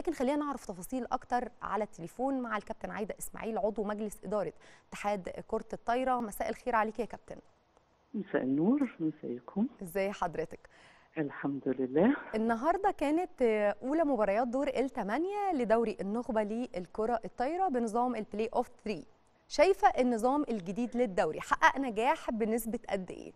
لكن خلينا نعرف تفاصيل اكتر على التليفون مع الكابتن عايده اسماعيل عضو مجلس اداره اتحاد كره الطايره مساء الخير عليك يا كابتن مساء النور مساءكم ازاي حضرتك الحمد لله النهارده كانت اولى مباريات دور الثمانيه لدوري النخبه للكره الطايره بنظام البلاي اوف 3 شايفه النظام الجديد للدوري حقق نجاح بنسبه قد ايه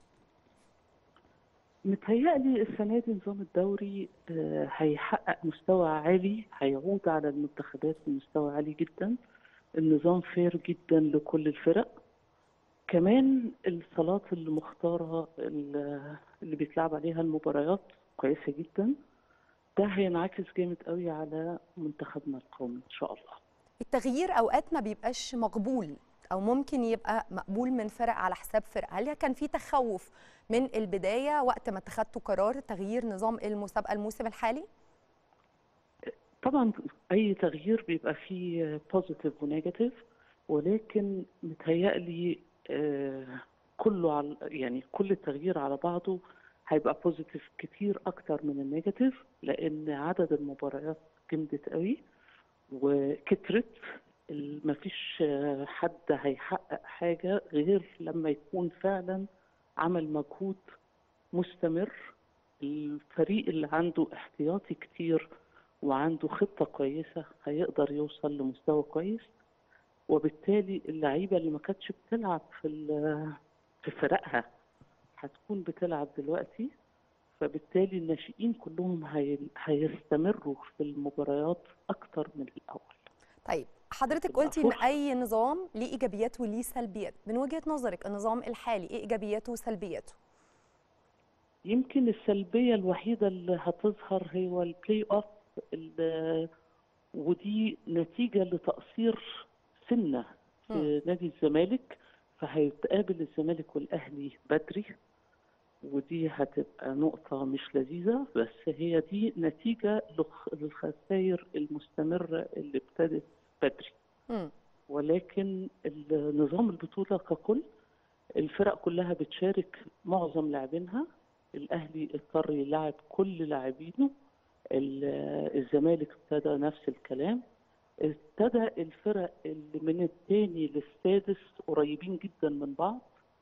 متهيألي السنة دي نظام الدوري آه، هيحقق مستوى عالي هيعود على المنتخبات بمستوى عالي جدا النظام فير جدا لكل الفرق كمان الصالات اللي مختارة ال- اللي بيتلعب عليها المباريات كويسة جدا ده هينعكس جامد قوي على منتخبنا القومي إن شاء الله التغيير اوقات ما بيبقاش مقبول او ممكن يبقى مقبول من فرق على حساب فرق هل كان في تخوف من البدايه وقت ما اتخذتوا قرار تغيير نظام المسابقه الموسم الحالي طبعا اي تغيير بيبقى فيه بوزيتيف ونيجاتيف ولكن متهيألي آه، كله على يعني كل التغيير على بعضه هيبقى بوزيتيف كتير اكتر من النيجاتيف لان عدد المباريات جمدت قوي وكترت ال- مفيش آه، حد هيحقق حاجة غير لما يكون فعلا عمل مجهود مستمر الفريق اللي عنده احتياطي كتير وعنده خطة كويسة هيقدر يوصل لمستوى كويس وبالتالي اللعيبة اللي ما كانتش بتلعب في ال- في فرقها هتكون بتلعب دلوقتي فبالتالي الناشئين كلهم هي- هيستمروا في المباريات أكتر من الأول طيب حضرتك هتبقى قلتي ان فرصة. اي نظام ليه ايجابيات وليه سلبيات من وجهه نظرك النظام الحالي ايه ايجابياته وسلبياته يمكن السلبية الوحيدة اللي هتظهر هو البلاي اوف ال- ودي نتيجة لتقصير سنة في نادي الزمالك فهيتقابل الزمالك والأهلي بدري ودي هتبقى نقطة مش لذيذة بس هي دي نتيجة لخ- للخسائر المستمرة اللي ابتدت بدري مم. ولكن نظام البطولة ككل الفرق كلها بتشارك معظم لاعبينها الأهلي اضطر يلعب كل لاعبينه ال- الزمالك ابتدى نفس الكلام ابتدى الفرق اللي من الثاني للسادس قريبين جدا من بعض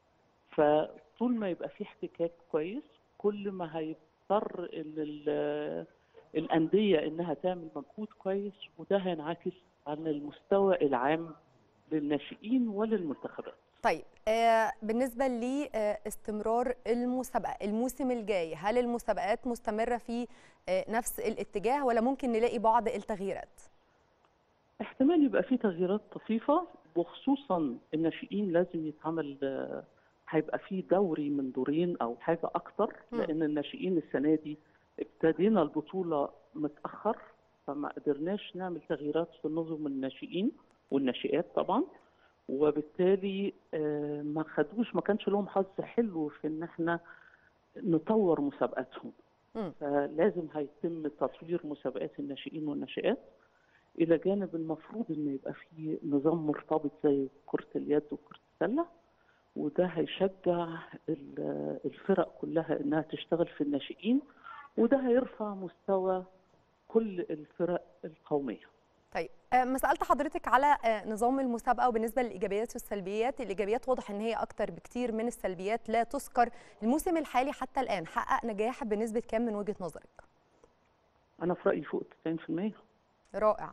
فطول ما يبقى في احتكاك كويس كل ما هيضطر ان ال- الانديه انها تعمل مجهود كويس وده هينعكس على المستوى العام للناشئين وللمنتخبات طيب آه بالنسبه لاستمرار المسابقه الموسم الجاي هل المسابقات مستمره في آه نفس الاتجاه ولا ممكن نلاقي بعض التغييرات احتمال يبقى في تغييرات طفيفة وخصوصا الناشئين لازم يتعمل آه، هيبقى في دوري من دورين أو حاجة أكتر مم. لأن الناشئين السنة دي ابتدينا البطولة متأخر فما قدرناش نعمل تغييرات في نظم الناشئين والناشئات طبعا وبالتالي آه، ما خدوش ما كانش لهم حظ حلو في ان احنا نطور مسابقاتهم مم. فلازم هيتم تطوير مسابقات الناشئين والناشئات الى جانب المفروض ان يبقى في نظام مرتبط زي كره اليد وكره السله وده هيشجع ال- الفرق كلها انها تشتغل في الناشئين وده هيرفع مستوى كل الفرق القوميه طيب آه، ما سالت حضرتك على آه، نظام المسابقه وبالنسبه للايجابيات والسلبيات الايجابيات واضح ان هي اكتر بكتير من السلبيات لا تذكر الموسم الحالي حتى الان حقق نجاح بنسبه كام من وجهه نظرك انا في رايي فوق 90% رائع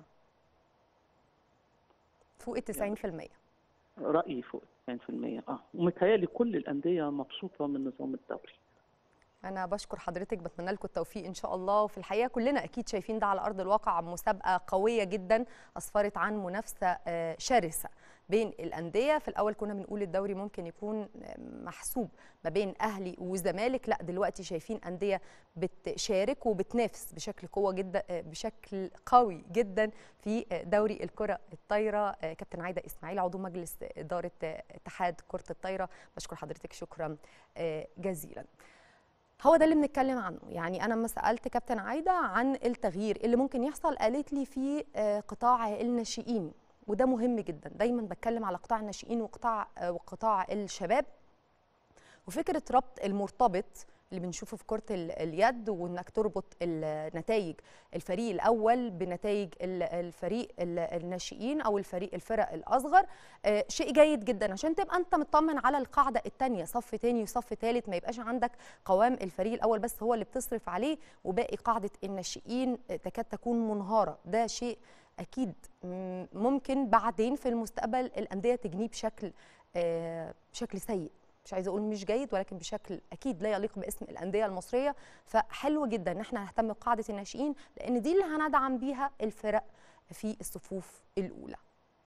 فوق ال 90% رايي فوق 90% اه ومتهيألي كل الانديه مبسوطه من نظام الدوري انا بشكر حضرتك بتمنى لكم التوفيق ان شاء الله وفي الحقيقه كلنا اكيد شايفين ده على ارض الواقع مسابقه قويه جدا اسفرت عن منافسه آه، شرسه بين الانديه في الاول كنا بنقول الدوري ممكن يكون آه، محسوب ما بين اهلي وزمالك لا دلوقتي شايفين انديه بتشارك وبتنافس بشكل قوه جدا آه، بشكل قوي جدا في آه، دوري الكره الطايره آه، كابتن عايده اسماعيل عضو مجلس اداره آه، اتحاد كره الطايره بشكر حضرتك شكرا آه، جزيلا هو ده اللي بنتكلم عنه يعني انا لما سالت كابتن عايده عن التغيير اللي ممكن يحصل قالت لي في آه، قطاع الناشئين وده مهم جدا دايما بتكلم على قطاع الناشئين وقطاع آه، وقطاع الشباب وفكره ربط المرتبط اللي بنشوفه في كره اليد وانك تربط نتائج الفريق الاول بنتائج الفريق الناشئين او الفريق الفرق الاصغر شيء جيد جدا عشان تبقى انت مطمن على القاعده الثانيه صف ثاني وصف ثالث ما يبقاش عندك قوام الفريق الاول بس هو اللي بتصرف عليه وباقي قاعده الناشئين تكاد تكون منهاره ده شيء اكيد ممكن بعدين في المستقبل الانديه تجنيه بشكل بشكل سيء مش عايزه اقول مش جيد ولكن بشكل اكيد لا يليق باسم الانديه المصريه فحلو جدا ان احنا نهتم بقاعده الناشئين لان دي اللي هندعم بيها الفرق في الصفوف الاولى